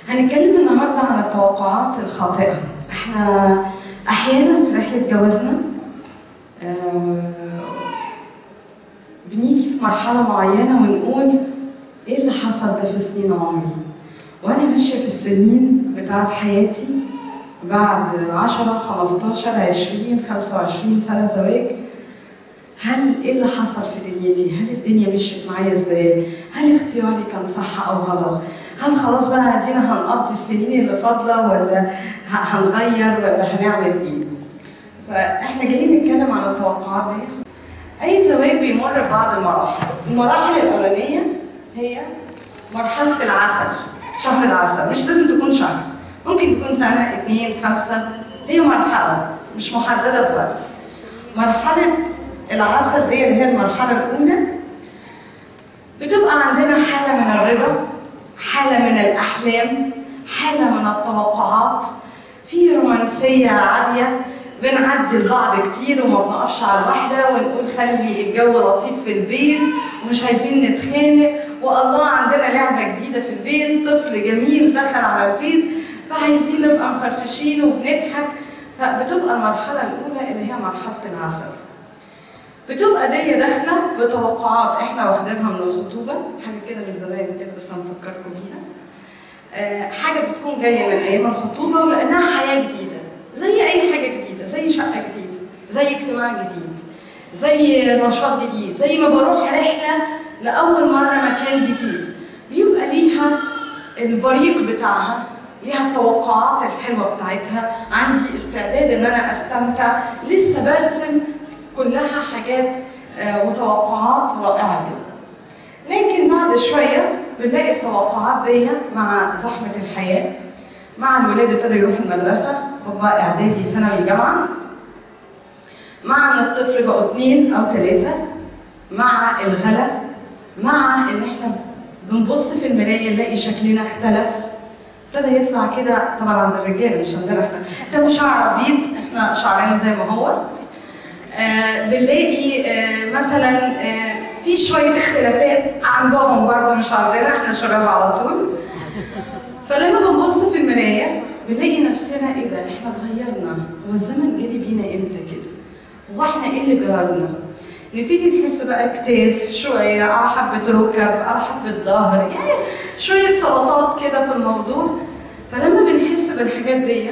هنتكلم النهارده عن التوقعات الخاطئة. احنا احيانا في رحلة جوازنا آه، بنيجي في مرحلة معينة ونقول ايه اللي حصل ده في سنين عمري؟ وانا ماشية في السنين بتاعت حياتي بعد 10 15 20 25 سنة زواج هل ايه اللي حصل في دنيتي؟ هل الدنيا مشيت معايا ازاي؟ هل اختياري كان صح او غلط؟ هل خلاص بقى ادينا هنقضي السنين اللي فاضله ولا ه- هنغير ولا هنعمل ايه؟ فاحنا جايين نتكلم عن التوقعات دي. اي زواج بيمر ببعض المراحل، المراحل الاولانيه هي مرحله العسل، شهر العسل، مش لازم تكون شهر، ممكن تكون سنه، اثنين، خمسه، هي مرحله مش محدده بوقت. مرحله العسل دي اللي هي المرحله الاولى بتبقى عندنا حاله من الرضا حاله من الاحلام حاله من التوقعات في رومانسيه عاليه بنعدي لبعض كتير وما بنقفش على الواحده ونقول خلي الجو لطيف في البيت ومش عايزين نتخانق والله عندنا لعبه جديده في البيت طفل جميل دخل على البيت فعايزين نبقى مفرفشين وبنضحك فبتبقى المرحله الاولى اللي هي مرحله العسل بتبقى دي داخله بتوقعات احنا واخدينها من الخطوبه حاجه كده من زمان كده بس هنفكركم بيها آه، حاجه بتكون جايه من ايام الخطوبه ولانها حياه جديده زي اي حاجه جديده زي شقه جديده زي اجتماع جديد زي نشاط جديد زي ما بروح رحله لاول مره مكان جديد بيبقى ليها البريق بتاعها ليها التوقعات الحلوه بتاعتها عندي استعداد ان انا استمتع لسه برسم كلها حاجات آه، وتوقعات رائعه جدا لكن بعد شويه بنلاقي التوقعات دي مع زحمه الحياه مع الولاد ابتدى يروح المدرسه هوبا اعدادي ثانوي جامعه مع ان الطفل بقوا اثنين او ثلاثه مع الغلا مع ان احنا بنبص في المرايه نلاقي شكلنا اختلف ابتدى يطلع كده طبعا عند الرجاله مش عندنا احنا كم شعر ابيض احنا شعرنا زي ما هو آه بنلاقي آه مثلا آه في شويه اختلافات عندهم برضه مش عندنا احنا شباب على طول فلما بنبص في المرايه بنلاقي نفسنا ايه ده احنا اتغيرنا هو الزمن جري بينا امتى كده هو احنا ايه اللي جرالنا نبتدي نحس بقى كتاف شويه على حبه ركب على حبه ظهر يعني شويه سلطات كده في الموضوع فلما بنحس بالحاجات دي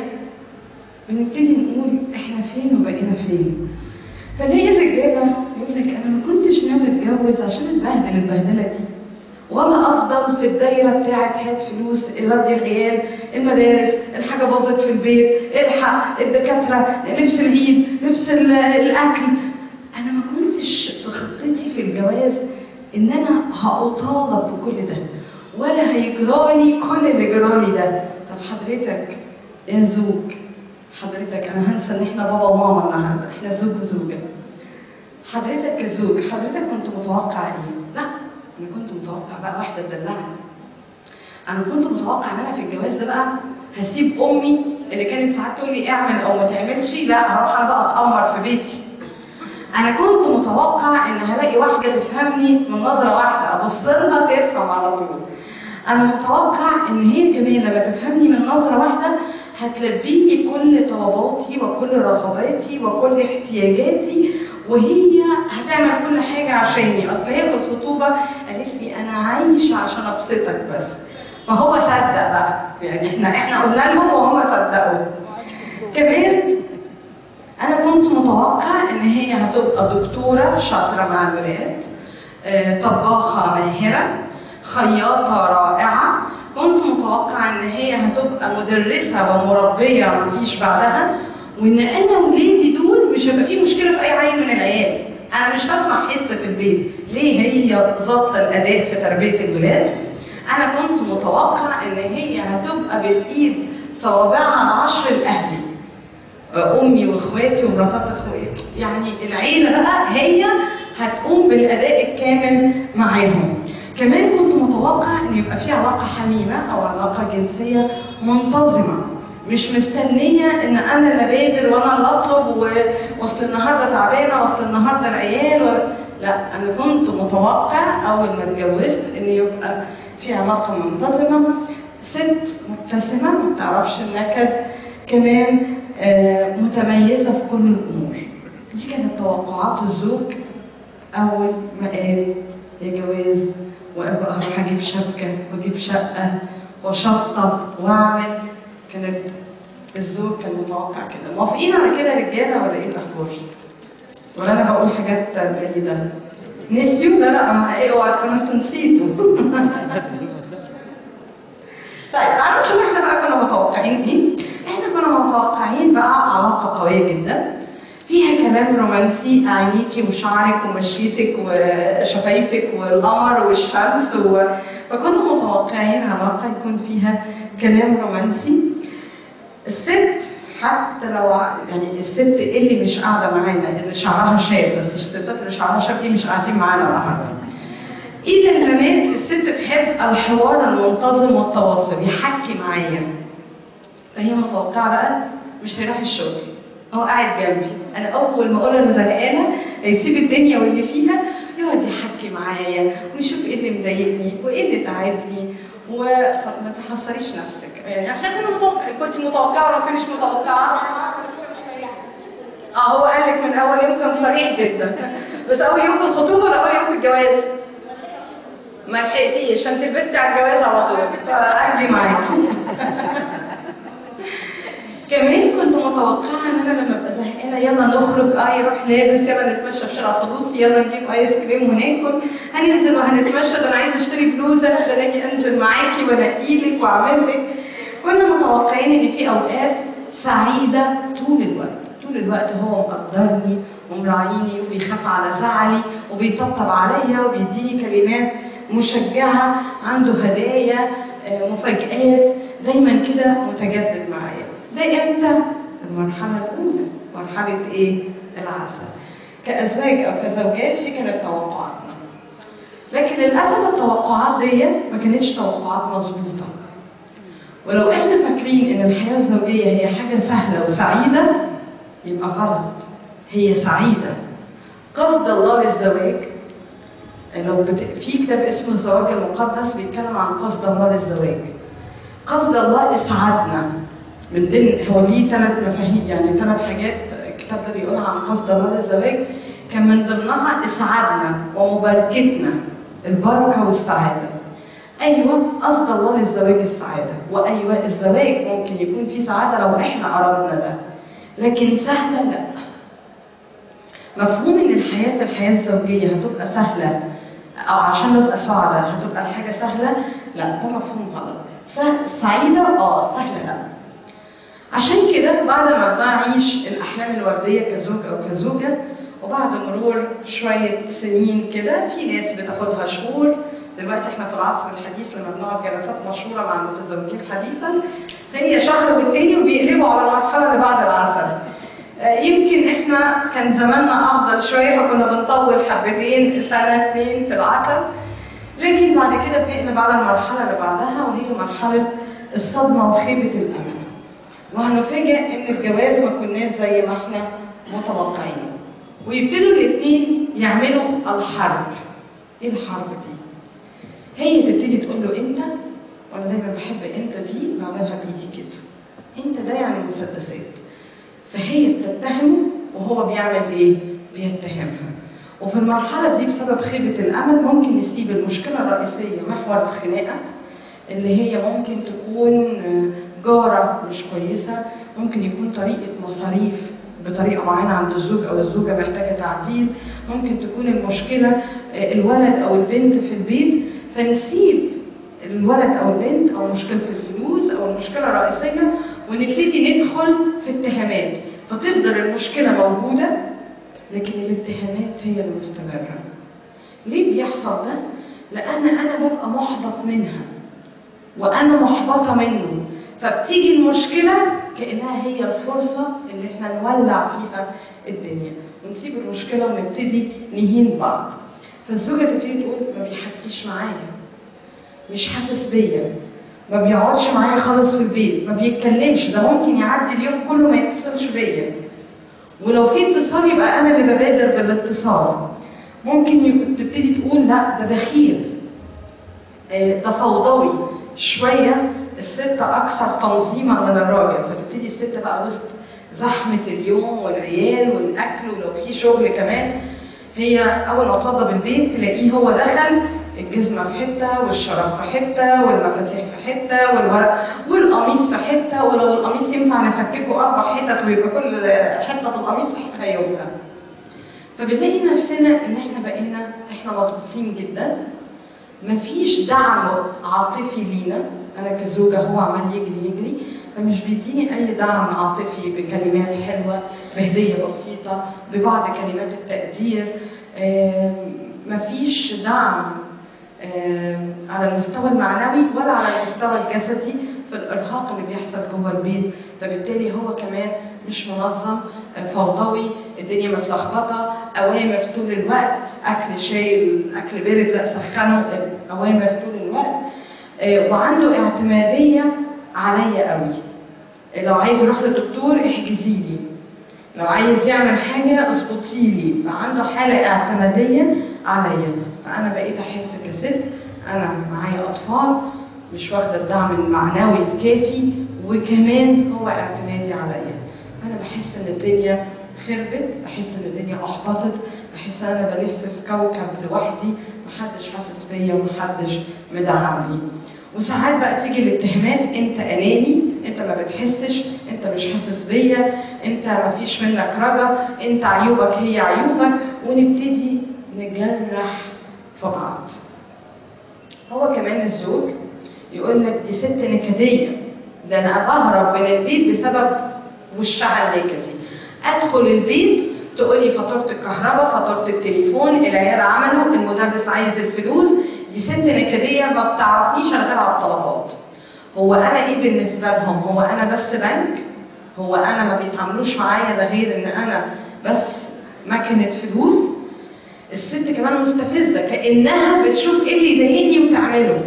بنبتدي نقول احنا فين وبقينا فين فلاقي الرجاله يقول لك انا ما كنتش ناوي اتجوز عشان اتبهدل البهدله دي ولا افضل في الدايره بتاعت هات فلوس ربي العيال المدارس الحاجه باظت في البيت الحق الدكاتره لبس الايد لبس ال- الاكل انا ما كنتش في خطتي في الجواز ان انا هأطالب بكل ده ولا هيجرالي كل اللي جرالي ده طب حضرتك يا زوج حضرتك انا هنسى ان احنا بابا وماما النهارده احنا زوج وزوجه حضرتك كزوج حضرتك كنت متوقع ايه؟ لا انا كنت متوقع بقى واحده تدلعني انا كنت متوقع ان انا في الجواز ده بقى هسيب امي اللي كانت ساعات تقول لي اعمل او ما تعملش لا هروح انا بقى اتامر في بيتي انا كنت متوقع ان هلاقي واحده تفهمني من نظره واحده ابص لها تفهم على طول انا متوقع ان هي كمان لما تفهمني من نظره واحده هتلبي لي كل طلباتي وكل رغباتي وكل احتياجاتي وهي هتعمل كل حاجه عشاني اصل هي في الخطوبه قالت لي انا عايشه عشان ابسطك بس فهو صدق بقى يعني احنا احنا قلنا لهم وهم صدقوا كمان انا كنت متوقع ان هي هتبقى دكتوره شاطره مع الولاد آه، طباخه ماهره خياطه رائعه كنت متوقع ان هي هتبقى مدرسه ومربيه مفيش بعدها وان انا ولادي دول مش هيبقى في مشكله في اي عيل من العيال انا مش هسمع حس في البيت ليه هي ظابطه الاداء في تربيه الولاد انا كنت متوقع ان هي هتبقى بالايد صوابعها العشر الاهلي امي واخواتي ومراتات اخواتي يعني العيله بقى هي هتقوم بالاداء الكامل معاهم كمان كنت متوقع ان يبقى في علاقه حميمه او علاقه جنسيه منتظمه مش مستنيه ان انا اللي بادر وانا اللي اطلب و- واصل النهارده تعبانه واصل النهارده العيال و... لا انا كنت متوقع اول ما اتجوزت ان يبقى في علاقه منتظمه ست مبتسمه ما بتعرفش النكد كمان آه، متميزه في كل الامور دي كانت توقعات الزوج اول ما قال يا جواز وابقى اروح اجيب شبكه واجيب شقه واشطب واعمل كانت الزوج كان متوقع كده موافقين على كده رجاله ولا ايه الاخبار؟ ولا انا بقول حاجات بعيده؟ نسيوا ده لا ما ايه اوعى كمان انتوا نسيتوا طيب تعالوا نشوف احنا بقى كنا متوقعين ايه؟ احنا كنا متوقعين بقى علاقه قويه جدا فيها كلام رومانسي عينيكي وشعرك ومشيتك وشفايفك والقمر والشمس و... فكنا متوقعين علاقه يكون فيها كلام رومانسي الست حتى لو يعني الست اللي مش قاعده معانا اللي شعرها شاب بس الستات اللي شعرها شاب دي مش قاعدين معانا النهارده اذا البنات الست تحب الحوار المنتظم والتواصل يحكي معايا فهي متوقعه بقى مش هيروح الشغل هو قاعد جنبي انا اول ما اقول انا زهقانه يسيب الدنيا واللي فيها يقعد يحكي معايا ويشوف ايه اللي مضايقني وايه اللي تعبني وما تحصريش نفسك يعني احنا كنا متوقع كنت متوقعه ولا ما كنتش متوقعه اه هو قال لك من اول يوم كان صريح جدا بس اول يوم في الخطوبه ولا اول يوم في الجواز؟ ما لحقتيش فانت لبستي على الجواز على طول فقلبي معاكي كمان كنت متوقعه ان انا لما ابقى زهقانه يلا نخرج اه يروح لابس يلا نتمشى في شارع القدوس يلا نجيب ايس كريم وناكل هننزل وهنتمشى ده انا عايزه اشتري بلوزه ده انا اجي انزل معاكي وانقيلك واعمل لك كنا متوقعين ان في اوقات سعيده طول الوقت طول الوقت هو مقدرني ومراعيني وبيخاف على زعلي وبيطبطب عليا وبيديني كلمات مشجعه عنده هدايا آه، مفاجآت دايما كده متجدد معايا ده امتى؟ في المرحله الاولى مرحله ايه؟ العسل كازواج او كزوجات دي كانت توقعاتنا لكن للاسف التوقعات دي ما كانتش توقعات مظبوطه ولو احنا فاكرين ان الحياه الزوجيه هي حاجه سهله وسعيده يبقى غلط هي سعيده قصد الله للزواج لو بت... في كتاب اسمه الزواج المقدس بيتكلم عن قصد الله للزواج قصد الله اسعادنا من ضمن هو ليه ثلاث مفاهيم يعني ثلاث حاجات الكتاب ده بيقول عن قصد الله للزواج كان من ضمنها اسعادنا ومباركتنا البركه والسعاده ايوه قصد الله للزواج السعاده وايوه الزواج ممكن يكون فيه سعاده لو احنا اردنا ده لكن سهله لا مفهوم ان الحياه في الحياه الزوجيه هتبقى سهله او عشان نبقى سعداء هتبقى الحاجه سهله لا ده مفهوم غلط سهل سعيده اه سهله لا عشان كده بعد ما بعيش الاحلام الورديه كزوج او كزوجه وبعد مرور شويه سنين كده في ناس بتاخدها شهور دلوقتي احنا في العصر الحديث لما بنقعد جلسات مشهوره مع المتزوجين حديثا هي شهر والتاني وبيقلبوا على المرحله اللي بعد العسل آه، يمكن احنا كان زماننا افضل شويه فكنا بنطول حبتين سنه اتنين في العسل لكن بعد كده بنقلب على المرحله اللي بعدها وهي مرحله الصدمه وخيبه الامل وهنفاجئ ان الجواز ما كناش زي ما احنا متوقعين ويبتدوا الاثنين يعملوا الحرب ايه الحرب دي هي تبتدي تقول له انت وانا دايما بحب انت دي بعملها بايدي كده انت ده يعني مسدسات فهي بتتهمه وهو بيعمل ايه بيتهمها وفي المرحلة دي بسبب خيبة الأمل ممكن يسيب المشكلة الرئيسية محور الخناقة اللي هي ممكن تكون جارة مش كويسة ممكن يكون طريقة مصاريف بطريقة معينة عند الزوج أو الزوجة محتاجة تعديل ممكن تكون المشكلة الولد أو البنت في البيت فنسيب الولد أو البنت أو مشكلة الفلوس أو المشكلة الرئيسية ونبتدي ندخل في اتهامات فتفضل المشكلة موجودة لكن الاتهامات هي المستمرة ليه بيحصل ده؟ لأن أنا ببقى محبط منها وأنا محبطة منه فبتيجي المشكلة كأنها هي الفرصة اللي احنا نولع فيها الدنيا ونسيب المشكلة ونبتدي نهين بعض فالزوجة تبتدي تقول ما بيحكيش معايا مش حاسس بيا ما بيقعدش معايا خالص في البيت ما بيتكلمش ده ممكن يعدي اليوم كله ما يتصلش بيا ولو في اتصال يبقى انا اللي ببادر بالاتصال ممكن تبتدي تقول لا ده بخيل ده فوضوي شويه الست اكثر تنظيما من الراجل فتبتدي الست بقى وسط زحمه اليوم والعيال والاكل ولو في شغل كمان هي اول ما توضب البيت تلاقيه هو دخل الجزمه في حته والشراب في حته والمفاتيح في حته والورق والقميص في حته ولو القميص ينفع نفككه اربع حتت ويبقى كل حته في القميص في حته هيبقى فبنلاقي نفسنا ان احنا بقينا احنا مضغوطين جدا مفيش دعم عاطفي لينا انا كزوجه هو عمال يجري يجري فمش بيديني اي دعم عاطفي بكلمات حلوه بهديه بسيطه ببعض كلمات التقدير آم، مفيش دعم آم، على المستوى المعنوي ولا على المستوى الجسدي في الارهاق اللي بيحصل جوه البيت فبالتالي هو كمان مش منظم آه، فوضوي الدنيا متلخبطه اوامر طول الوقت اكل شايل اكل بارد لا سخنه آه، اوامر طول الوقت آه، وعنده اعتماديه عليا قوي لو عايز يروح للدكتور احجزي لي لو عايز يعمل حاجه اظبطي لي فعنده حاله اعتماديه عليا فانا بقيت احس كست انا معايا اطفال مش واخده الدعم المعنوي الكافي وكمان هو اعتمادي عليا فانا بحس ان الدنيا خربت بحس ان الدنيا احبطت بحس ان انا بلف في كوكب لوحدي محدش حاسس بيا ومحدش مدعمني وساعات بقى تيجي الاتهامات انت اناني انت ما بتحسش انت مش حاسس بيا انت ما فيش منك رجا انت عيوبك هي عيوبك ونبتدي نجرح في بعض هو كمان الزوج يقول لك دي ست نكديه ده انا بهرب من البيت بسبب وشها النكدي ادخل البيت تقول لي فاتوره الكهرباء فاتوره التليفون العيال عملوا المدرس عايز الفلوس دي ست نكديه ما بتعرفنيش انا غير على الطلبات هو انا ايه بالنسبه لهم هو انا بس بنك هو انا ما بيتعاملوش معايا ده غير ان انا بس مكنه فلوس الست كمان مستفزه كانها بتشوف ايه اللي يضايقني وتعمله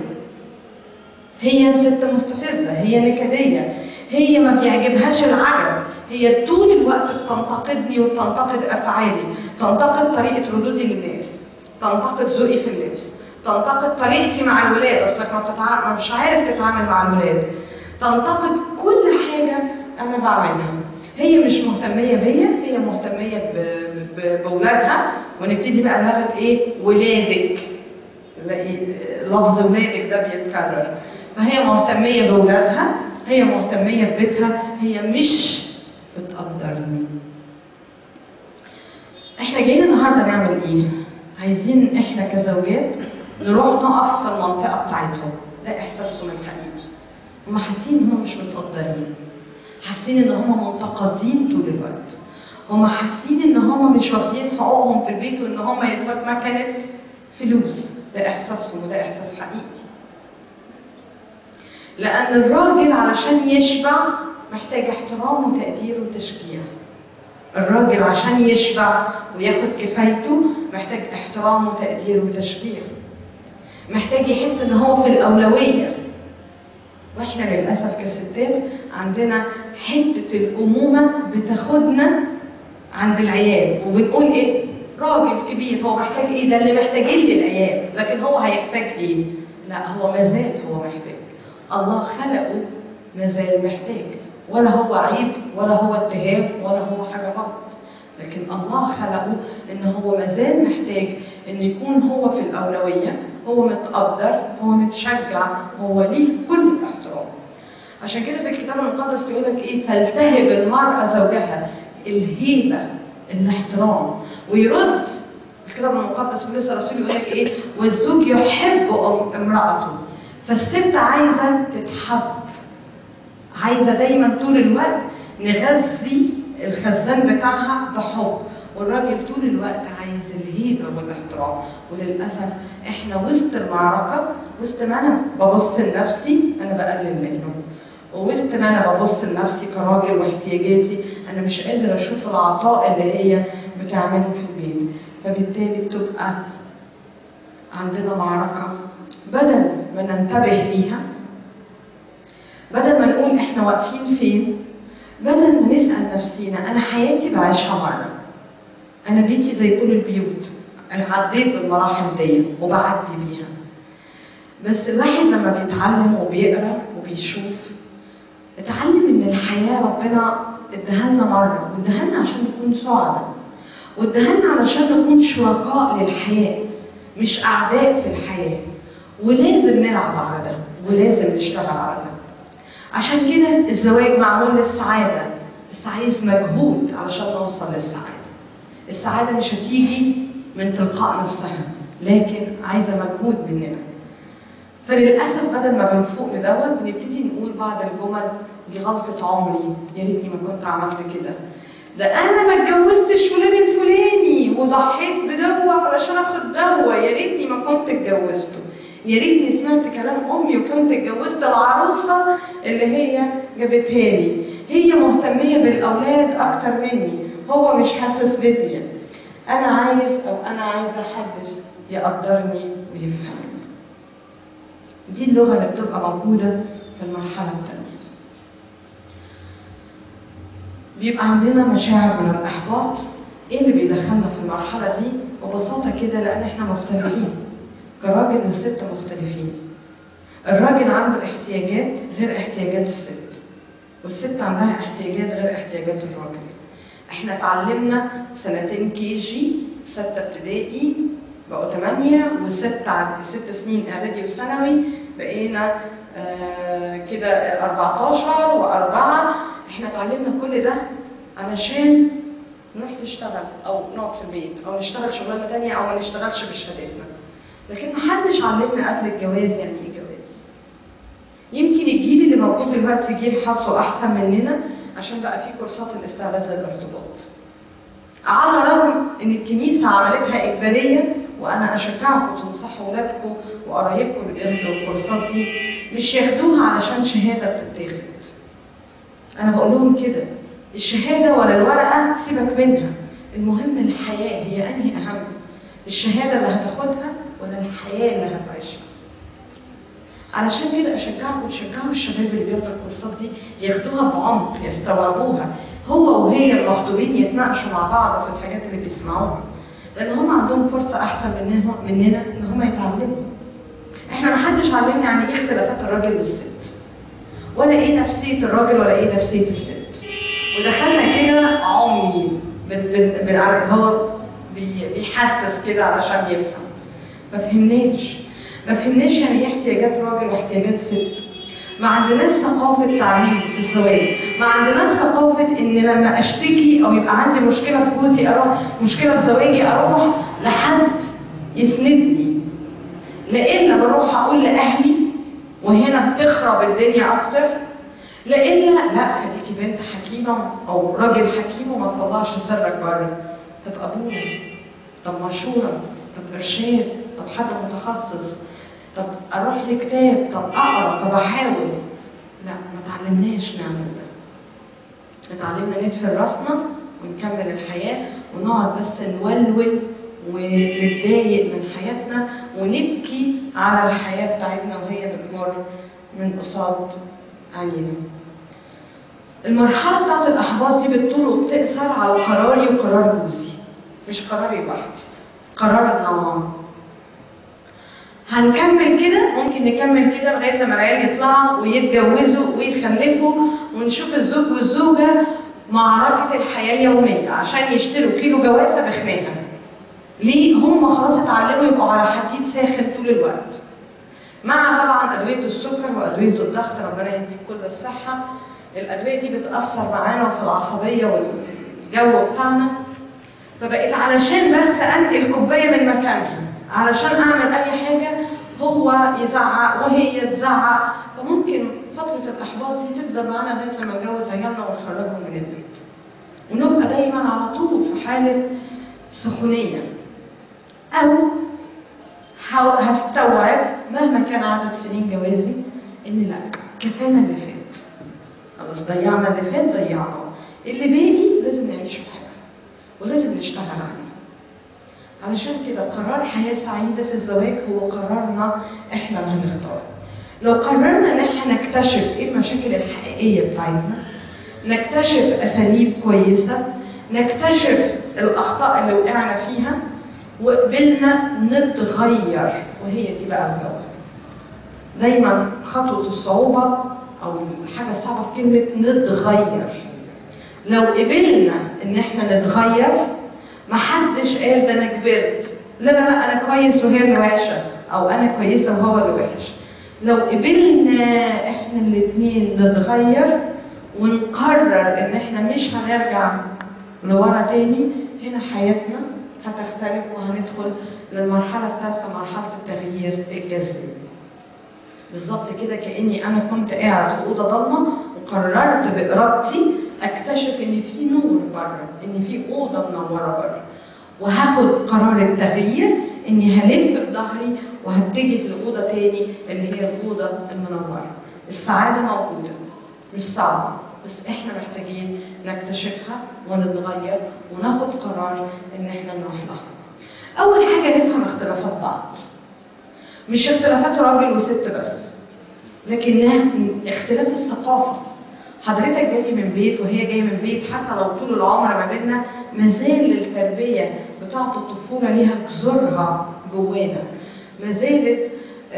هي ست مستفزه هي نكديه هي ما بيعجبهاش العجب هي طول الوقت بتنتقدني وبتنتقد افعالي تنتقد طريقه ردودي للناس تنتقد ذوقي في اللبس تنتقد طريقتي مع الولاد اصلك ما بتتعامل ما مش عارف تتعامل مع الولاد تنتقد كل حاجه انا بعملها هي مش مهتميه بيا هي مهتميه ب- ب- باولادها ونبتدي بقى ناخد ايه ولادك نلاقي لفظ ولادك ده بيتكرر فهي مهتميه باولادها هي مهتميه ببيتها هي مش بتقدرني احنا جايين النهارده نعمل ايه عايزين احنا كزوجات نروح نقف في المنطقه بتاعتهم ده احساسهم الحقيقي هم حاسين ان هم مش متقدرين حاسين ان هم منتقدين طول الوقت هم حاسين ان هم مش واخدين حقوقهم في البيت وان هم يدوك مكنه فلوس ده احساسهم وده احساس حقيقي لان الراجل علشان يشبع محتاج احترام وتقدير وتشجيع الراجل عشان يشبع وياخد كفايته محتاج احترام وتقدير وتشجيع محتاج يحس ان هو في الاولويه واحنا للاسف كستات عندنا حته الامومه بتاخدنا عند العيال وبنقول ايه راجل كبير هو محتاج ايه ده اللي محتاجين لي العيال لكن هو هيحتاج ايه لا هو مازال هو محتاج الله خلقه مازال محتاج ولا هو عيب ولا هو اتهام ولا هو حاجه غلط لكن الله خلقه ان هو مازال محتاج ان يكون هو في الاولويه هو متقدر هو متشجع هو ليه كل الاحترام عشان كده في الكتاب المقدس يقول لك ايه فلتهب المراه زوجها الهيبه الاحترام ويرد الكتاب المقدس ولسه الرسول يقول لك ايه والزوج يحب أم- امراته فالست عايزه تتحب عايزه دايما طول الوقت نغذي الخزان بتاعها بحب والراجل طول الوقت عايز الهيبه والاحترام وللاسف احنا وسط المعركه وسط ما انا ببص لنفسي انا بقلل منه ووسط ما انا ببص لنفسي كراجل واحتياجاتي انا مش قادر اشوف العطاء اللي هي بتعمله في البيت فبالتالي بتبقى عندنا معركه بدل ما ننتبه ليها بدل ما نقول احنا واقفين فين بدل ما نسال نفسينا انا حياتي بعيشها مره انا بيتي زي كل البيوت انا عديت بالمراحل دي وبعدي بيها بس الواحد لما بيتعلم وبيقرا بيشوف اتعلم ان الحياه ربنا اداها لنا مره واداها لنا عشان نكون سعداء واداها لنا علشان نكون شركاء للحياه مش اعداء في الحياه ولازم نلعب على ده ولازم نشتغل على ده عشان كده الزواج معمول للسعاده بس عايز مجهود علشان نوصل للسعاده السعاده مش هتيجي من تلقاء نفسها لكن عايزه مجهود مننا فللاسف بدل ما بنفوق لدوت بنبتدي نقول بعض الجمل دي غلطه عمري يا ريتني ما كنت عملت كده ده انا ما اتجوزتش فلان الفلاني وضحيت بدوا علشان اخد دوا يا ريتني ما كنت اتجوزته يا ريتني سمعت كلام امي وكنت اتجوزت العروسه اللي هي جابتها لي هي مهتميه بالاولاد اكتر مني هو مش حاسس بيا انا عايز او انا عايزه حد يقدرني ويفهمني دي اللغه اللي بتبقى موجوده في المرحله الثانيه بيبقى عندنا مشاعر من الاحباط ايه اللي بيدخلنا في المرحله دي ببساطه كده لان احنا مختلفين كراجل والست مختلفين الراجل عنده احتياجات غير احتياجات الست والست عندها احتياجات غير احتياجات الراجل احنا اتعلمنا سنتين كي جي ستة ابتدائي بقوا ثمانية وست عد... ست سنين اعدادي وثانوي بقينا آه كده 14 وأربعة احنا اتعلمنا كل ده علشان نروح نشتغل او نقعد في البيت او نشتغل شغلانه تانية او ما نشتغلش بشهادتنا لكن ما حدش علمنا قبل الجواز يعني ايه جواز يمكن الجيل اللي موجود دلوقتي جيل حظه احسن مننا عشان بقى في كورسات الاستعداد للارتباط على الرغم ان الكنيسه عملتها اجباريه وانا اشجعكم تنصحوا اولادكم وقرايبكم اللي بياخدوا الكورسات دي مش ياخدوها علشان شهاده بتتاخد انا بقول لهم كده الشهاده ولا الورقه سيبك منها المهم الحياه هي انهي اهم الشهاده اللي هتاخدها ولا الحياه اللي هتعيشها علشان كده اشجعكم تشجعوا الشباب اللي بياخدوا الكورسات دي ياخدوها بعمق يستوعبوها هو وهي المخطوبين يتناقشوا مع بعض في الحاجات اللي بيسمعوها لان هم عندهم فرصه احسن مننا مننا ان هم يتعلموا احنا ما حدش علمنا يعني ايه اختلافات الراجل والست ولا ايه نفسيه الراجل ولا ايه نفسيه الست ودخلنا كده عمي بالعرق هو بيحسس كده علشان يفهم ما فهمناش ما فهمناش يعني ايه احتياجات راجل واحتياجات ست ما عندناش ثقافة تعليم في الزواج ما عندناش ثقافة ان لما اشتكي او يبقى عندي مشكلة في جوزي اروح مشكلة في زواجي اروح لحد يسندني لإلا بروح اقول لاهلي وهنا بتخرب الدنيا اكتر لإلا لا خليكي بنت حكيمة او راجل حكيم وما تطلعش سرك بره طب ابونا طب مشورة طب ارشاد طب حد متخصص طب اروح لكتاب طب اقرا طب احاول لا ما تعلمناش نعمل ده اتعلمنا ندفن راسنا ونكمل الحياه ونقعد بس نولول ونتضايق من حياتنا ونبكي على الحياه بتاعتنا وهي بتمر من قصاد عينينا المرحلة بتاعت الإحباط دي بتطول وبتأثر على قراري وقرار جوزي مش قراري لوحدي قرارنا هنكمل كده ممكن نكمل كده لغايه لما العيال يطلعوا ويتجوزوا ويخلفوا ونشوف الزوج والزوجه معركه الحياه اليوميه عشان يشتروا كيلو جوافه بخناقه. ليه؟ هم خلاص اتعلموا يبقوا على حديد ساخن طول الوقت. مع طبعا ادويه السكر وادويه الضغط ربنا يديك كل الصحه. الادويه دي بتاثر معانا وفي العصبيه والجو بتاعنا. فبقيت علشان بس انقل كوبايه من مكانها علشان اعمل اي حاجه هو يزعق وهي تزعق فممكن فتره الاحباط دي تفضل معانا لغايه لما نتجوز عيالنا ونخرجهم من البيت ونبقى دايما على طول في حاله سخونيه او هستوعب مهما كان عدد سنين جوازي ان لا كفانا اللي فات خلاص ضيعنا اللي فات ضيعناه اللي باقي لازم نعيشه حاجه ولازم نشتغل عليه علشان كده قرار حياة سعيدة في الزواج هو قرارنا احنا اللي هنختاره لو قررنا ان احنا نكتشف ايه المشاكل الحقيقية بتاعتنا نكتشف اساليب كويسة نكتشف الاخطاء اللي وقعنا فيها وقبلنا نتغير وهي دي بقى الجوهر دايما خطوة الصعوبة او الحاجه الصعبه في كلمه نتغير لو قبلنا ان احنا نتغير محدش قال ده انا كبرت لا لا لا انا كويس وهي اللي وحشه او انا كويسه وهو اللي وحش لو قبلنا احنا الاثنين نتغير ونقرر ان احنا مش هنرجع لورا تاني هنا حياتنا هتختلف وهندخل للمرحله الثالثه مرحله التغيير الجذري بالظبط كده كاني انا كنت قاعد في اوضه ضلمه وقررت بارادتي اكتشف ان في نور بره ان في اوضه منوره بره وهاخد قرار التغيير اني هلف بظهري وهتجه لاوضه تاني اللي هي الاوضه المنوره السعاده موجوده مش صعبه بس احنا محتاجين نكتشفها ونتغير وناخد قرار ان احنا نروح لها اول حاجه نفهم اختلافات بعض مش اختلافات راجل وست بس لكنها اختلاف الثقافه حضرتك جاي من بيت وهي جايه من بيت حتى لو طول العمر ما بيننا مازال التربيه بتاعه الطفوله ليها جذورها جوانا ما زالت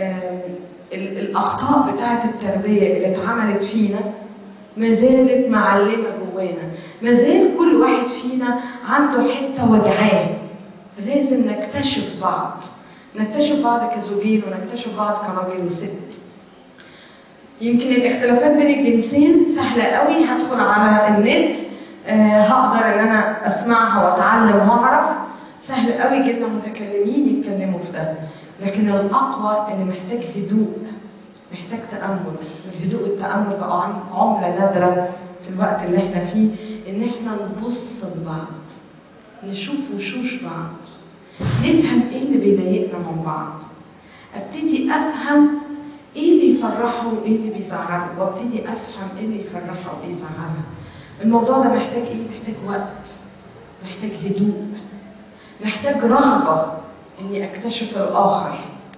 الاخطاء بتاعه التربيه اللي اتعملت فينا ما زالت معلمه جوانا ما زال كل واحد فينا عنده حته وجعاه فلازم نكتشف بعض نكتشف بعض كزوجين ونكتشف بعض كراجل وست يمكن الاختلافات بين الجنسين سهلة قوي هدخل على النت آه هقدر ان انا اسمعها واتعلم واعرف سهل قوي جدا متكلمين يتكلموا في ده لكن الاقوى اللي محتاج هدوء محتاج تامل الهدوء والتامل بقى عمله نادره في الوقت اللي احنا فيه ان احنا نبص لبعض نشوف وشوش بعض نفهم ايه اللي بيضايقنا من بعض ابتدي افهم ايه اللي يفرحه وايه اللي بيزعله وابتدي افهم ايه اللي يفرحها وايه يزعلها الموضوع ده محتاج ايه محتاج وقت محتاج هدوء محتاج رغبه اني اكتشف الاخر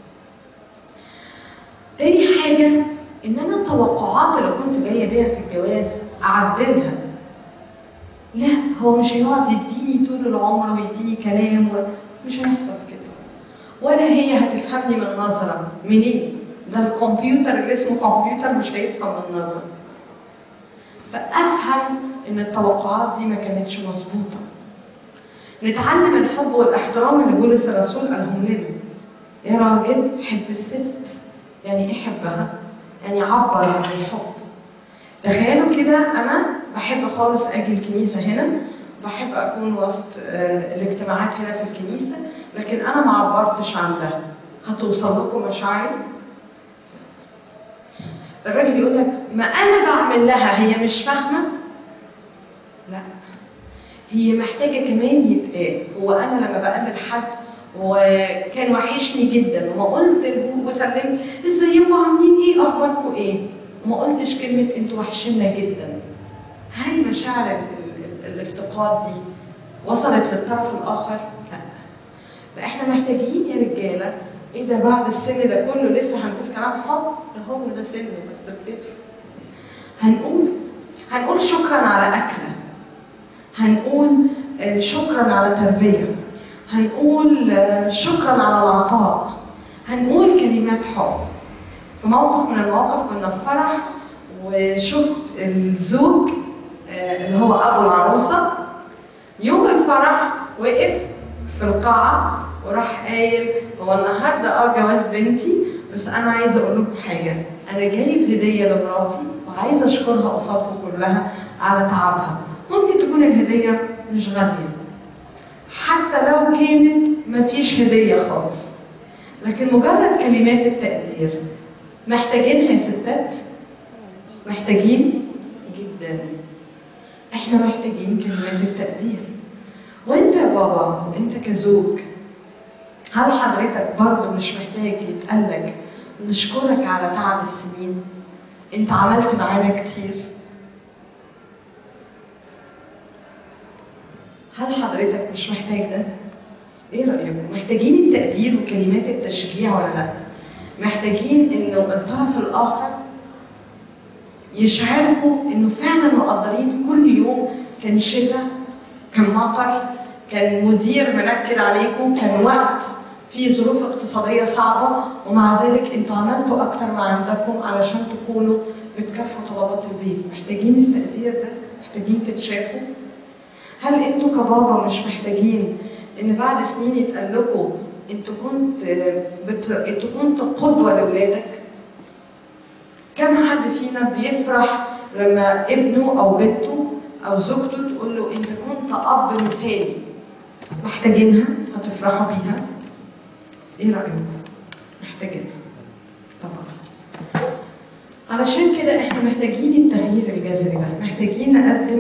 تاني حاجه ان انا التوقعات اللي كنت جايه بيها في الجواز اعدلها لا هو مش هيقعد يديني طول العمر ويديني كلام مش هيحصل كده ولا هي هتفهمني من نظره منين ده الكمبيوتر اللي اسمه كمبيوتر مش هيفهم من نظره فافهم ان التوقعات دي ما كانتش مظبوطه نتعلم الحب والاحترام اللي بولس الرسول قالهم لنا يا راجل حب الست يعني ايه حبها يعني عبر عن الحب تخيلوا كده انا بحب خالص اجي الكنيسه هنا بحب اكون وسط الاجتماعات هنا في الكنيسه لكن انا ما عبرتش عن ده هتوصل لكم مشاعري الراجل يقول لك ما انا بعمل لها هي مش فاهمه لا هي محتاجه كمان يتقال هو انا لما بقابل حد وكان وحشني جدا وما قلت له وسلمت ازيكم عاملين ايه اخباركم ايه وما قلتش كلمه انتوا وحشنا جدا هل مشاعر ال ال الافتقاد دي وصلت للطرف الاخر لا فاحنا محتاجين يا رجاله ايه ده بعد السن ده كله لسه هنقول كلام حب ده هو ده سن بس بتدفع هنقول هنقول شكرا على اكله هنقول شكرا على تربيه هنقول شكرا على العطاء هنقول كلمات حب في موقف من المواقف كنا في فرح وشفت الزوج اللي هو ابو العروسه يوم الفرح وقف في القاعه وراح قايل هو النهارده اه جواز بنتي بس انا عايزه اقول لكم حاجه انا جايب هديه لمراتي وعايزه اشكرها قصادكم كلها على تعبها ممكن تكون الهديه مش غاليه حتى لو كانت مفيش هديه خالص لكن مجرد كلمات التقدير محتاجينها يا ستات محتاجين جدا احنا محتاجين كلمات التقدير وانت يا بابا وانت كزوج هل حضرتك برضه مش محتاج يتقالك نشكرك على تعب السنين انت عملت معانا كتير هل حضرتك مش محتاج ده ايه رايكم محتاجين التقدير وكلمات التشجيع ولا لا محتاجين انه الطرف الاخر يشعركم انه فعلا مقدرين كل يوم كان شتاء كان مطر كان مدير منكد عليكم كان وقت في ظروف اقتصادية صعبة ومع ذلك انتوا عملتوا أكتر ما عندكم علشان تكونوا بتكافئوا طلبات البيت محتاجين التقدير ده محتاجين تتشافوا هل انتوا كبابا مش محتاجين ان بعد سنين يتقال لكم انتوا كنت بت... انتوا كنتوا قدوه لاولادك كم حد فينا بيفرح لما ابنه او بنته او زوجته تقول له انت كنت اب مثالي محتاجينها هتفرحوا بيها ايه رايكم محتاجينها طبعا علشان كده احنا محتاجين التغيير الجذري ده محتاجين نقدم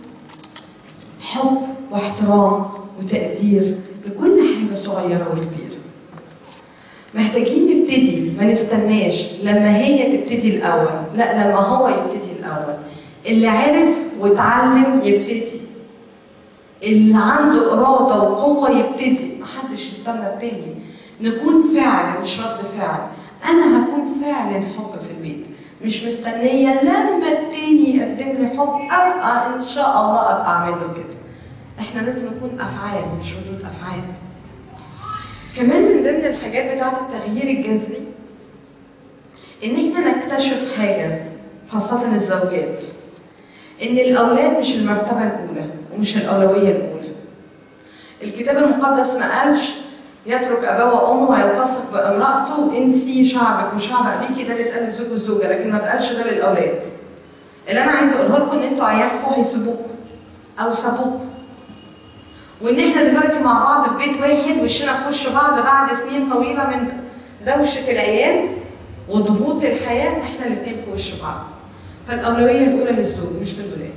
حب واحترام وتقدير لكل حاجه صغيره وكبيره محتاجين نبتدي ما نستناش لما هي تبتدي الاول لا لما هو يبتدي الاول اللي عرف واتعلم يبتدي اللي عنده اراده وقوه يبتدي محدش يستنى التاني نكون فعل مش رد فعل انا هكون فعل الحب في البيت مش مستنيه لما التاني يقدم لي حب ابقى ان شاء الله ابقى اعمل له كده احنا لازم نكون افعال مش ردود افعال كمان من ضمن الحاجات بتاعه التغيير الجذري ان احنا نكتشف حاجه خاصه الزوجات ان الاولاد مش المرتبه الاولى ومش الاولويه الاولى الكتاب المقدس ما قالش يترك اباه وامه ويلتصق بامراته انسي شعبك وشعب ابيكي ده اللي اتقال للزوج والزوجه لكن ما اتقالش ده للاولاد اللي انا عايزه اقوله لكم ان انتوا عيالكم هيسيبوكم او سابوكم وان احنا دلوقتي مع بعض في بيت واحد وشنا في وش بعض بعد سنين طويله من دوشه العيال وضغوط الحياه احنا الاثنين في وش بعض فالاولويه الاولى للزوج مش للولاد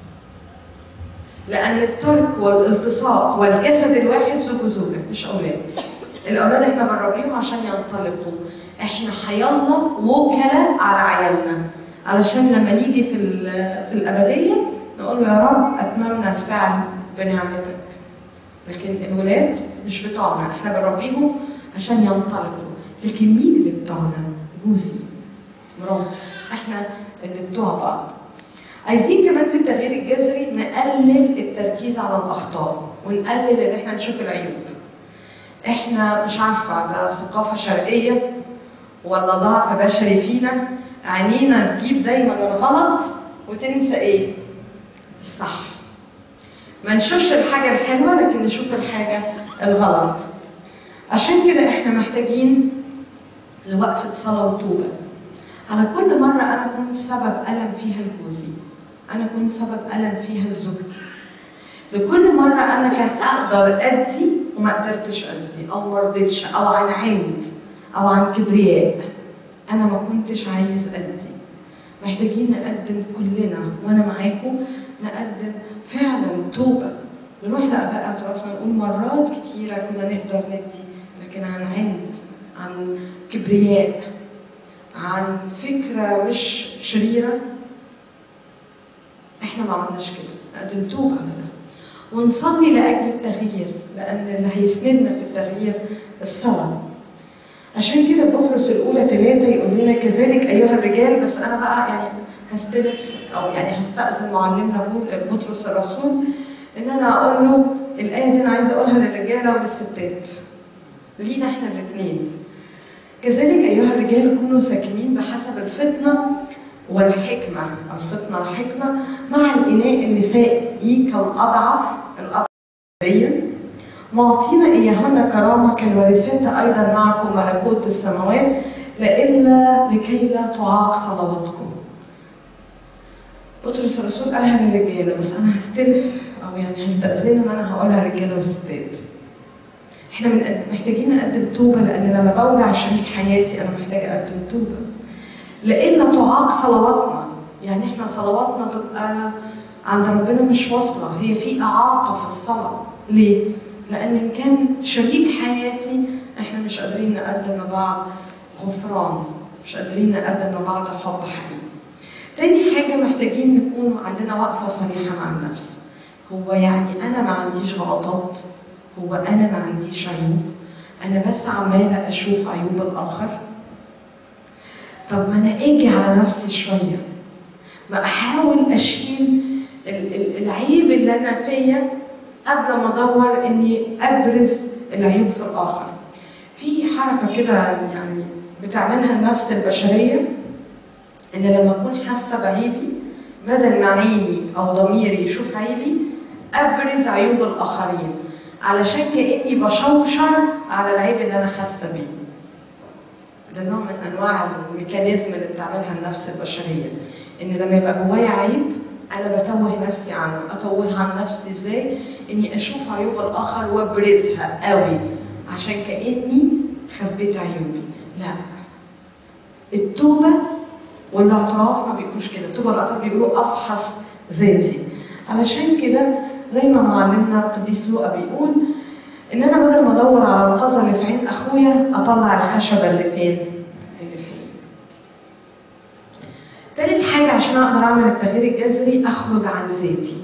لأن الترك والالتصاق والجسد الواحد زوج وزوجة مش أولاد. الأولاد إحنا بنربيهم عشان ينطلقوا. إحنا حيالله وكلاء على عيالنا. علشان لما نيجي في في الأبدية نقول له يا رب أتممنا الفعل بنعمتك. لكن الولاد مش بتوعنا، إحنا بنربيهم عشان ينطلقوا. لكن مين اللي بتوعنا؟ جوزي، مراتي، إحنا اللي بتوع بعض. عايزين كمان في التغيير الجذري نقلل التركيز على الاخطاء ونقلل ان احنا نشوف العيوب احنا مش عارفه ده ثقافه شرقيه ولا ضعف بشري فينا عينينا تجيب دايما الغلط وتنسى ايه الصح ما نشوفش الحاجه الحلوه لكن نشوف الحاجه الغلط عشان كده احنا محتاجين لوقفه صلاه وتوبه على كل مرة أنا كنت سبب ألم فيها لجوزي أنا كنت سبب ألم فيها لزوجتي لكل مرة أنا كان أقدر أدي وما قدرتش أدي أو ما رضيتش أو عن عند أو عن كبرياء أنا ما كنتش عايز أدي محتاجين نقدم كلنا وأنا معاكم نقدم فعلا توبة نروح لآباء اعترافنا نقول مرات كتيرة كنا نقدر ندي لكن عن عند عن كبرياء عن فكرة مش شريرة احنا ما عملناش كده نقدم توبة على ده ونصلي لأجل التغيير لأن اللي هيسندنا في التغيير الصلاة عشان كده بطرس الأولى ثلاثة يقول لنا كذلك أيها الرجال بس أنا بقى يعني هستلف أو يعني هستأذن معلمنا بطرس الرسول إن أنا أقول له الآية دي أنا عايزة أقولها للرجالة وللستات لينا إحنا الاتنين كذلك أيها الرجال كونوا ساكنين بحسب الفطنة والحكمة الفطنة الحكمة مع الإناء النسائي كالأضعف الأضعف معطين إياهن كرامة كالوارثات أيضا معكم ملكوت السماوات لإلا لكي لا تعاق صلواتكم بطرس الرسول قالها للرجالة بس أنا هستلف أو يعني هستأذن إن أنا هقولها للرجالة والستات احنا من محتاجين نقدم توبه لان لما بوجع شريك حياتي انا محتاجه اقدم توبه لان تعاق صلواتنا يعني احنا صلواتنا تبقى عند ربنا مش واصله هي في اعاقه في الصلاه ليه لان ان كان شريك حياتي احنا مش قادرين نقدم لبعض غفران مش قادرين نقدم لبعض حب حقيقي تاني حاجة محتاجين نكون عندنا وقفة صريحة مع النفس هو يعني أنا ما عنديش غلطات هو انا ما عنديش عيوب انا بس عماله اشوف عيوب الاخر طب ما انا اجي على نفسي شويه ما احاول اشيل العيب اللي انا فيا قبل ما ادور اني ابرز العيوب في الاخر في حركه كده يعني بتعملها النفس البشريه ان لما اكون حاسه بعيبي بدل ما عيني او ضميري يشوف عيبي ابرز عيوب الاخرين علشان كاني بشوشر على العيب اللي انا حاسه بيه ده نوع من انواع الميكانيزم اللي بتعملها النفس البشريه ان لما يبقى جوايا عيب انا بتوه نفسي عنه اتوه عن نفسي ازاي اني اشوف عيوب الاخر وابرزها قوي عشان كاني خبيت عيوبي لا التوبه والاعتراف ما بيقولوش كده التوبه والاعتراف بيقولوا افحص ذاتي علشان كده زي ما معلمنا القديس لوقا بيقول ان انا بدل ما ادور على القذى اللي في عين اخويا اطلع الخشبه اللي فين؟ اللي في عيني. تالت حاجه عشان اقدر اعمل التغيير الجذري اخرج عن ذاتي.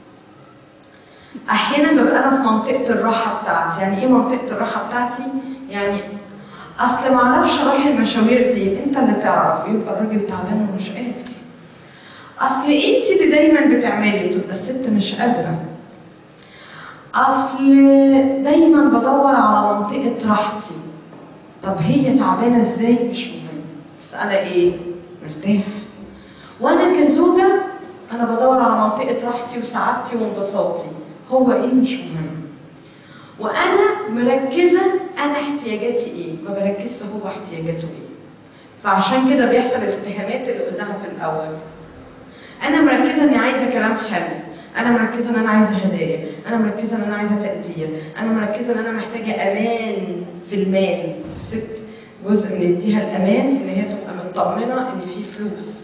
احيانا ببقى انا في منطقه الراحه بتاعتي، يعني ايه منطقه الراحه بتاعتي؟ يعني اصل ما اعرفش اروح المشاوير دي، انت اللي تعرف، يبقى الراجل تعبان ومش قادر. اصل انت اللي دايما بتعملي وتبقى الست مش قادره. اصل دايما بدور على منطقه راحتي طب هي تعبانه ازاي مش مهم بس انا ايه مرتاح وانا كزوجه انا بدور على منطقه راحتي وسعادتي وانبساطي هو ايه مش مهم وانا مركزه انا احتياجاتي ايه ما بركزش هو احتياجاته ايه فعشان كده بيحصل الاتهامات اللي قلناها في الاول انا مركزه اني عايزه كلام حلو انا مركزه ان انا عايزه هدايا انا مركزه ان انا عايزه تقدير انا مركزه ان انا محتاجه امان في المال الست جزء من يديها الامان ان هي تبقى مطمنه ان في فلوس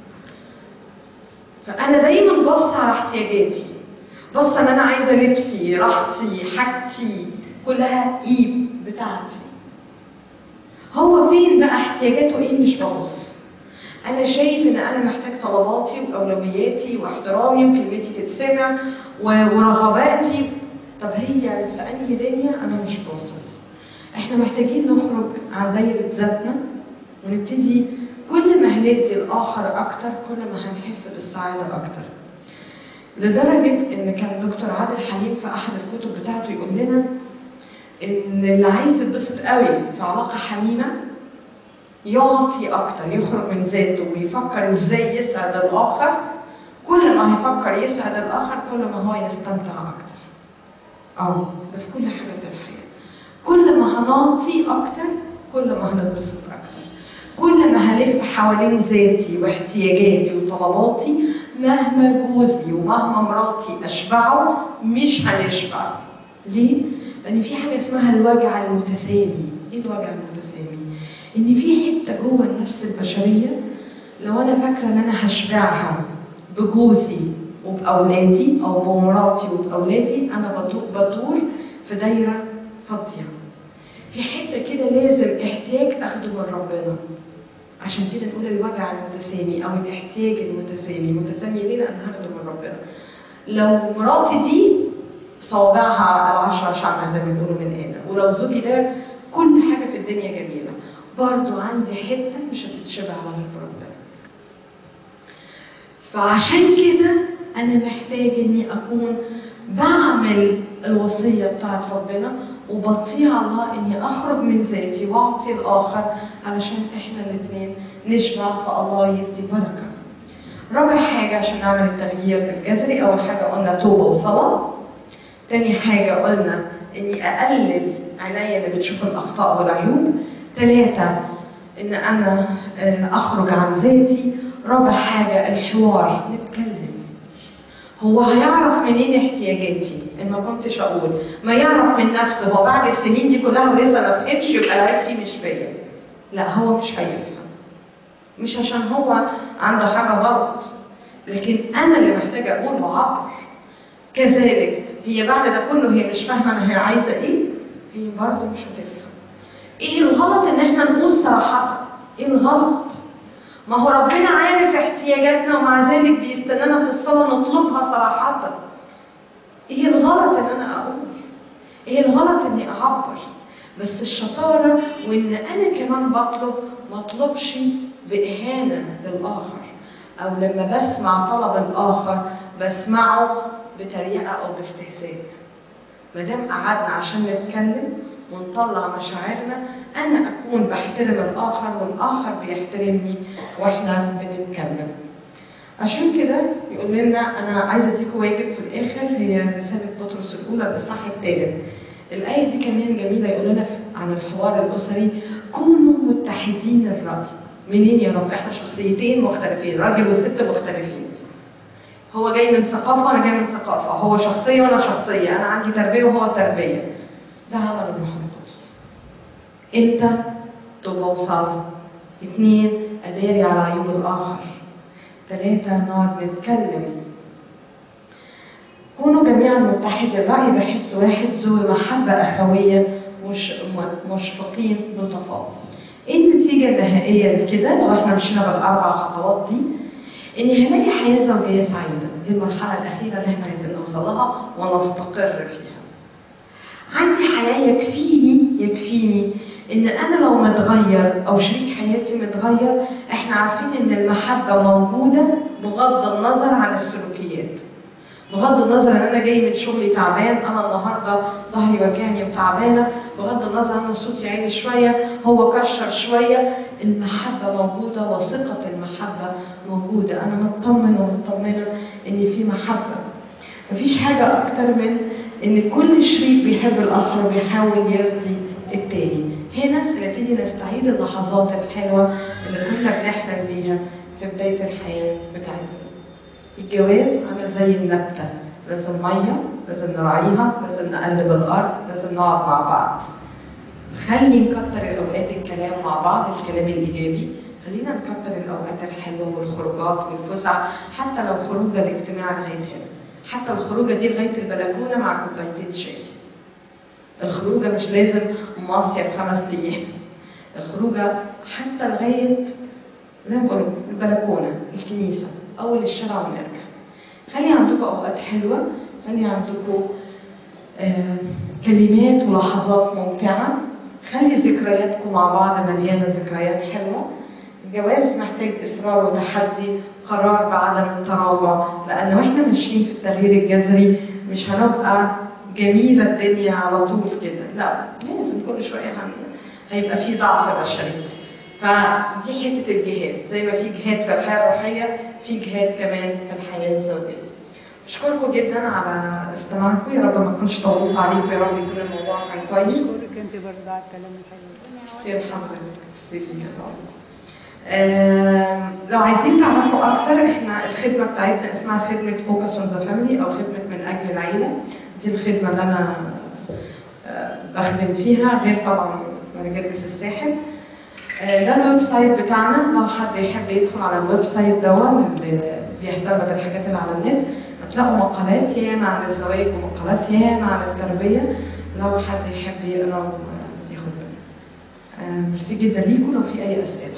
فانا دايما باصه على احتياجاتي باصه ان انا عايزه لبسي راحتي حاجتي كلها ايب بتاعتي هو فين بقى احتياجاته ايه مش ببص انا شايف ان انا محتاج طلباتي واولوياتي واحترامي وكلمتي تتسمع ورغباتي طب هي في انهي دنيا انا مش باصص احنا محتاجين نخرج عن دايره ذاتنا ونبتدي كل ما هندي الاخر اكتر كل ما هنحس بالسعاده اكتر لدرجه ان كان دكتور عادل حليم في احد الكتب بتاعته يقول لنا ان اللي عايز يتبسط قوي في علاقه حميمه يعطي اكتر يخرج من ذاته ويفكر ازاي يسعد الاخر كل ما هيفكر يسعد الاخر كل ما هو يستمتع اكتر اه ده في كل حاجه في الحياه كل ما هنعطي اكتر كل ما هنتبسط اكتر كل ما هلف حوالين ذاتي واحتياجاتي وطلباتي مهما جوزي ومهما مراتي اشبعوا مش هنشبع ليه؟ لان في حاجه اسمها الوجع المتسامي ايه الوجع المتسامي؟ ان في حته جوه النفس البشريه لو انا فاكره ان انا هشبعها بجوزي وباولادي او بمراتي وباولادي انا بدور في دايره فاضيه في حته كده لازم احتياج اخده من ربنا عشان كده نقول الوجع المتسامي او الاحتياج المتسامي متسامي ليه لان هاخده من ربنا لو مراتي دي صوابعها العشرة شعرة زي ما بيقولوا من ادم ولو زوجي ده كل حاجه في الدنيا جميله برضو عندي حتة مش هتتشبع على غير ربنا فعشان كده أنا محتاج إني أكون بعمل الوصية بتاعت ربنا وبطيع الله إني أخرج من ذاتي وأعطي الآخر علشان إحنا الاتنين نشبع فالله يدي بركة. رابع حاجة عشان نعمل التغيير الجذري أول حاجة قلنا توبة وصلاة. تاني حاجة قلنا إني أقلل عينيا اللي بتشوف الأخطاء والعيوب. ثلاثة إن أنا أخرج عن ذاتي رابع حاجة الحوار نتكلم هو هيعرف منين احتياجاتي إن ما كنتش أقول ما يعرف من نفسه هو بعد السنين دي كلها ولسه ما فهمش يبقى العيب فيه مش فيا لا هو مش هيفهم مش عشان هو عنده حاجة غلط لكن أنا اللي محتاجة أقول وأعبر كذلك هي بعد ده كله هي مش فاهمة أنا هي عايزة إيه هي برضه مش هتفهم ايه الغلط ان احنا نقول صراحة ايه الغلط ما هو ربنا عارف احتياجاتنا ومع ذلك بيستنانا في الصلاة نطلبها صراحة ايه الغلط ان انا اقول ايه الغلط اني اعبر بس الشطارة وان انا كمان بطلب ما اطلبش باهانة للاخر او لما بسمع طلب الاخر بسمعه بتريقة او باستهزاء ما دام قعدنا عشان نتكلم ونطلع مشاعرنا انا اكون بحترم الاخر والاخر بيحترمني واحنا بنتكلم عشان كده يقول لنا انا عايزه اديكم واجب في الاخر هي رساله بطرس الاولى الاصحاح الثالث الايه دي كمان جميله يقول لنا عن الحوار الاسري كونوا متحدين الراي منين يا رب احنا شخصيتين مختلفين راجل وست مختلفين هو جاي من ثقافه وانا جاي من ثقافه هو شخصيه وانا شخصيه انا عندي تربيه وهو تربيه ده عمل الروح القدس امتى تبقى وصلها اتنين اداري على عيوب الاخر ثلاثة نقعد نتكلم كونوا جميعا متحدي الرأي بحس واحد ذو محبة أخوية مش مشفقين لطفاء. إيه النتيجة النهائية لكده لو إحنا مشينا بالأربع خطوات دي؟ إني هلاقي حياة زوجية سعيدة، دي المرحلة الأخيرة اللي إحنا عايزين نوصل لها ونستقر فيها. عندي حياة يكفيني يكفيني ان انا لو متغير او شريك حياتي متغير احنا عارفين ان المحبه موجوده بغض النظر عن السلوكيات بغض النظر ان انا جاي من شغلي تعبان انا النهارده ظهري وجعني وتعبانه بغض النظر ان صوتي عالي شويه هو كشر شويه المحبه موجوده وثقه المحبه موجوده انا مطمن ومطمنه ان في محبه مفيش حاجه اكتر من ان كل شريك بيحب الاخر وبيحاول يرضي التاني هنا هنبتدي نستعيد اللحظات الحلوه اللي كنا بنحلم بيها في بدايه الحياه بتاعتنا الجواز عامل زي النبته لازم ميه لازم نراعيها لازم نقلب الارض لازم نقعد مع بعض خلي نكتر الاوقات الكلام مع بعض الكلام الايجابي خلينا نكتر الاوقات الحلوه والخروجات والفسح حتى لو خروجه الاجتماع لغايه هنا حتى الخروجه دي لغايه البلكونه مع كوبايتين شاي الخروجه مش لازم مصيف خمس ايام الخروجه حتى لغايه زي ما بقول البلكونه الكنيسه اول الشارع ونرجع خلي عندكم اوقات حلوه خلي عندكم آه كلمات ولحظات ممتعه خلي ذكرياتكم مع بعض مليانه ذكريات حلوه الجواز محتاج اصرار وتحدي قرار بعدم التراجع لان واحنا ماشيين في التغيير الجذري مش هنبقى جميله الدنيا على طول كده لا لازم كل شويه هن... هيبقى في ضعف بشري فدي حته الجهاد زي ما في جهاد في الحياه الروحيه في جهاد كمان في الحياه الزوجيه اشكركم جدا على استماعكم يا رب ما اكونش طولت عليكم يا رب يكون الموضوع كان كويس اشكرك انت برضه على الكلام الحلو ميرسي لحضرتك ميرسي ليك يا رب. آم، لو عايزين تعرفوا اكتر احنا الخدمه بتاعتنا اسمها خدمه فوكس اون ذا فاميلي او خدمه من اجل العيله دي الخدمه اللي انا آه، بخدم فيها غير طبعا جرجس الساحل آه، ده الويب سايت بتاعنا لو حد يحب يدخل على الويب سايت ده اللي بيهتم بالحاجات اللي على النت هتلاقوا مقالات ياما عن الزواج ومقالات ياما عن التربيه لو حد يحب يقرا وياخد باله. آه، ميرسي جدا ليكم لو في اي اسئله.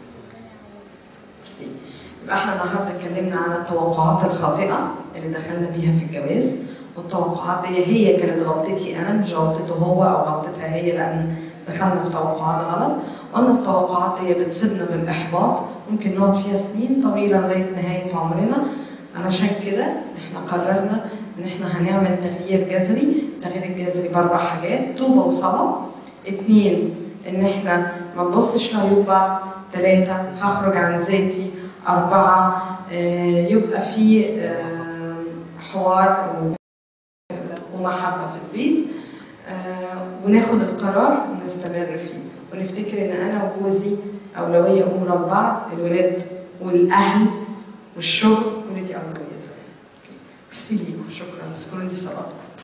ميرسي. يبقى احنا النهارده اتكلمنا عن التوقعات الخاطئه اللي دخلنا بيها في الجواز والتوقعات دي هي كانت غلطتي انا مش غلطته هو او غلطتها هي لان دخلنا في توقعات غلط وان التوقعات دي بتسيبنا بالاحباط ممكن نقعد فيها سنين طويله لغايه نهايه عمرنا علشان كده احنا قررنا ان احنا هنعمل تغيير جذري التغيير الجذري باربع حاجات توبه وصلاه اتنين ان احنا ما نبصش لعيوب بعض ثلاثة هخرج عن ذاتي أربعة آه، يبقى في آه، حوار و- ومحبة في البيت آه، وناخد القرار ونستمر فيه ونفتكر ان انا وجوزي اولويه اولى لبعض الولاد والاهل والشغل كل دي اولويات. أوكي. ميرسي ليكم شكرا اذكروني في صلاتكم.